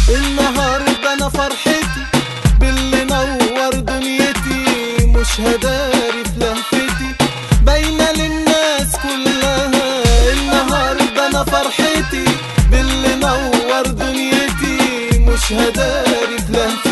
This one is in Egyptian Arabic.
النهاردة أنا فرحتي باللي نور دنيتي مش هداري في لهفتي باينة للناس كلها النهاردة أنا فرحتي باللي نور دنيتي مش هداري في لهفتي